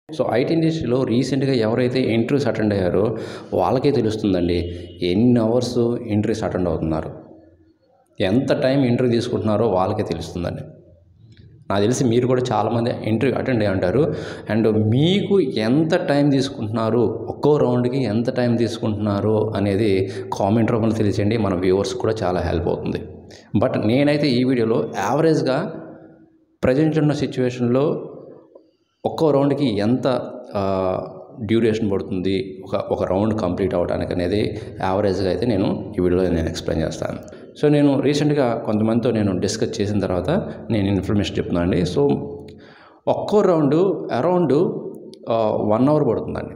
so IT ఇండస్ట్రీలో రీసెంట్గా ఎవరైతే ఇంటర్వ్యూస్ అటెండ్ అయ్యారో వాళ్ళకే తెలుస్తుందండి ఎన్ని అవర్స్ ఇంటర్వ్యూస్ అటెండ్ అవుతున్నారు ఎంత టైం ఇంటర్వ్యూ తీసుకుంటున్నారో వాళ్ళకే తెలుస్తుందండి నాకు తెలిసి మీరు కూడా చాలామంది ఇంటర్వ్యూ అటెండ్ అయ్యి ఉంటారు అండ్ మీకు ఎంత టైం తీసుకుంటున్నారు ఒక్కో రౌండ్కి ఎంత టైం తీసుకుంటున్నారు అనేది కామెంట్ రూపంలో తెలియచేయండి మన వ్యూవర్స్ కూడా చాలా హెల్ప్ అవుతుంది బట్ నేనైతే ఈ వీడియోలో యావరేజ్గా ప్రజెంట్ ఉన్న సిచ్యువేషన్లో ఒక్కో రౌండ్కి ఎంత డ్యూరేషన్ పడుతుంది ఒక ఒక రౌండ్ కంప్లీట్ అవ్వడానికి అనేది యావరేజ్గా అయితే నేను ఈ వీడియోలో నేను ఎక్స్ప్లెయిన్ చేస్తాను సో నేను రీసెంట్గా కొంతమందితో నేను డిస్కస్ చేసిన తర్వాత నేను ఇన్ఫర్మేషన్ చెప్తున్నాను అండి సో ఒక్కో రౌండ్ అరౌండ్ వన్ అవర్ పడుతుందండి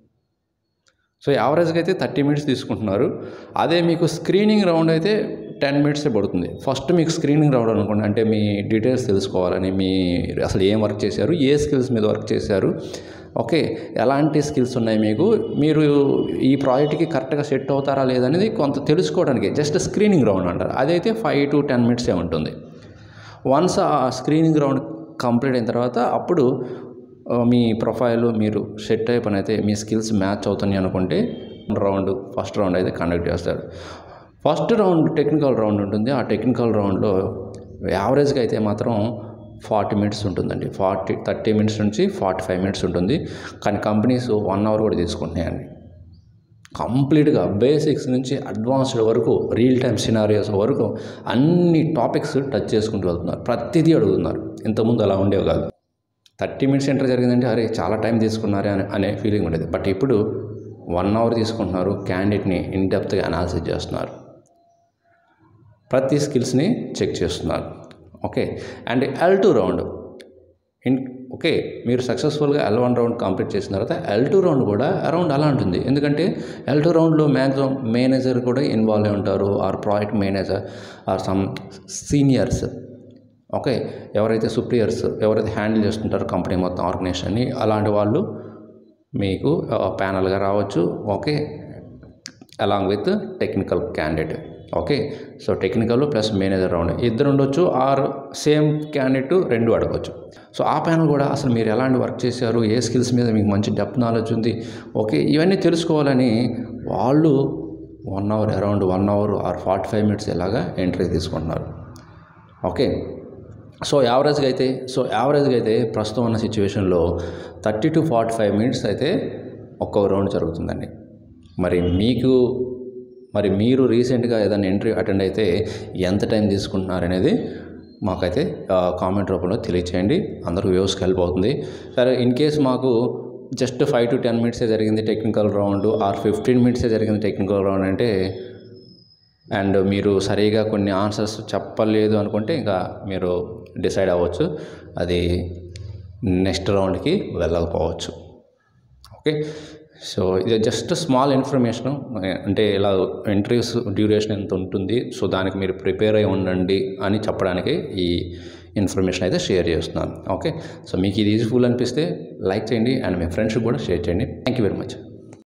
సో యావరేజ్గా అయితే థర్టీ మినిట్స్ తీసుకుంటున్నారు అదే మీకు స్క్రీనింగ్ రౌండ్ అయితే టెన్ మినిట్సే పడుతుంది ఫస్ట్ మీకు స్క్రీనింగ్ రౌండ్ అనుకోండి అంటే మీ డీటెయిల్స్ తెలుసుకోవాలని మీ అసలు ఏం వర్క్ చేశారు ఏ స్కిల్స్ మీద వర్క్ చేశారు ఓకే ఎలాంటి స్కిల్స్ ఉన్నాయి మీకు మీరు ఈ ప్రాజెక్ట్కి కరెక్ట్గా సెట్ అవుతారా లేదనేది కొంత తెలుసుకోవడానికి జస్ట్ స్క్రీనింగ్ రౌండ్ అంటారు అదైతే ఫైవ్ టు టెన్ మినిట్సే ఉంటుంది వన్స్ ఆ స్క్రీనింగ్ రౌండ్ కంప్లీట్ అయిన తర్వాత అప్పుడు ఆ, మీ ప్రొఫైల్ మీరు సెట్ అయ్యే పని అయితే మీ స్కిల్స్ మ్యాచ్ అవుతున్నాయి అనుకుంటే రౌండ్ ఫస్ట్ రౌండ్ అయితే కండక్ట్ చేస్తారు ఫస్ట్ రౌండ్ టెక్నికల్ రౌండ్ ఉంటుంది ఆ టెక్నికల్ రౌండ్లో యావరేజ్గా అయితే మాత్రం ఫార్టీ మినిట్స్ ఉంటుందండి ఫార్టీ థర్టీ మినిట్స్ నుంచి ఫార్టీ ఫైవ్ మినిట్స్ ఉంటుంది కానీ కంపెనీస్ వన్ అవర్ కూడా తీసుకుంటున్నాయండి కంప్లీట్గా బేసిక్స్ నుంచి అడ్వాన్స్డ్ వరకు రియల్ టైమ్ సినారియోస్ వరకు అన్ని టాపిక్స్ టచ్ చేసుకుంటూ వెళ్తున్నారు ప్రతిదీ అడుగుతున్నారు ఇంతకుముందు అలా ఉండేవి కాదు థర్టీ మినిట్స్ ఎంటర్ జరిగిందంటే అరే చాలా టైం తీసుకున్నారే అనే అనే ఫీలింగ్ ఉండేది బట్ ఇప్పుడు వన్ అవర్ తీసుకుంటున్నారు క్యాండిడేట్ని ఇన్ డెప్త్గా అనాలిసిస్ చేస్తున్నారు ప్రతి స్కిల్స్ని చెక్ చేస్తున్నారు okay and L two round in okay మీరు సక్సెస్ఫుల్గా ఎల్ వన్ రౌండ్ కంప్లీట్ చేసిన తర్వాత ఎల్ టూ రౌండ్ కూడా అరౌండ్ అలా ఉంటుంది ఎందుకంటే ఎల్ టూ రౌండ్లో మ్యాక్సిమం మేనేజర్ కూడా ఇన్వాల్వ్ అయి ఉంటారు or project manager or some seniors okay ఎవరైతే సుప్రియర్స్ ఎవరైతే హ్యాండిల్ చేస్తుంటారో కంపెనీ మొత్తం ఆర్గనైజేషన్ని అలాంటి వాళ్ళు మీకు ప్యానల్గా రావచ్చు okay along with technical candidate okay so technical plus manager round ఇద్దరు ఉండొచ్చు ఆర్ సేమ్ క్యాండిడేట్ రెండు అడగవచ్చు సో ఆ ప్యానల్ కూడా అసలు మీరు ఎలాంటి వర్క్ చేశారు ఏ స్కిల్స్ మీద మీకు మంచి డెప్త్ నాలెడ్జ్ ఉంది ఓకే ఇవన్నీ తెలుసుకోవాలని వాళ్ళు one hour around one hour or forty five minutes ఇలాగా ఎంట్రీ తీసుకుంటున్నారు ఓకే సో యావరేజ్గా అయితే సో యావరేజ్గా అయితే ప్రస్తుతం ఉన్న సిచ్యువేషన్లో thirty to forty five minutes అయితే ఒక్కో రౌండ్ జరుగుతుందండి మరి మీకు మరి మీరు రీసెంట్గా ఏదైనా ఎంట్రీ అటెండ్ అయితే ఎంత టైం తీసుకుంటున్నారు అనేది మాకైతే కామెంట్ రూపంలో తెలియచేయండి అందరూ వ్యూస్కి హెల్ప్ అవుతుంది సరే ఇన్ కేస్ మాకు జస్ట్ ఫైవ్ టు టెన్ మినిట్సే జరిగింది టెక్నికల్ రౌండ్ ఆర్ ఫిఫ్టీన్ మినిట్సే జరిగింది టెక్నికల్ రౌండ్ అంటే అండ్ మీరు సరిగా కొన్ని ఆన్సర్స్ చెప్పలేదు అనుకుంటే ఇంకా మీరు డిసైడ్ అవ్వచ్చు అది నెక్స్ట్ రౌండ్కి వెళ్ళకపోవచ్చు ఓకే సో ఇది జస్ట్ స్మాల్ ఇన్ఫర్మేషన్ అంటే ఇలా ఇంటర్వ్యూస్ డ్యూరేషన్ ఎంత ఉంటుంది సో దానికి మీరు ప్రిపేర్ అయి ఉండండి అని చెప్పడానికి ఈ ఇన్ఫర్మేషన్ అయితే షేర్ చేస్తున్నాను ఓకే సో మీకు ఇది యూజ్ఫుల్ అనిపిస్తే లైక్ చేయండి అండ్ మీ ఫ్రెండ్స్కి కూడా షేర్ చేయండి థ్యాంక్ యూ వెరీ మచ్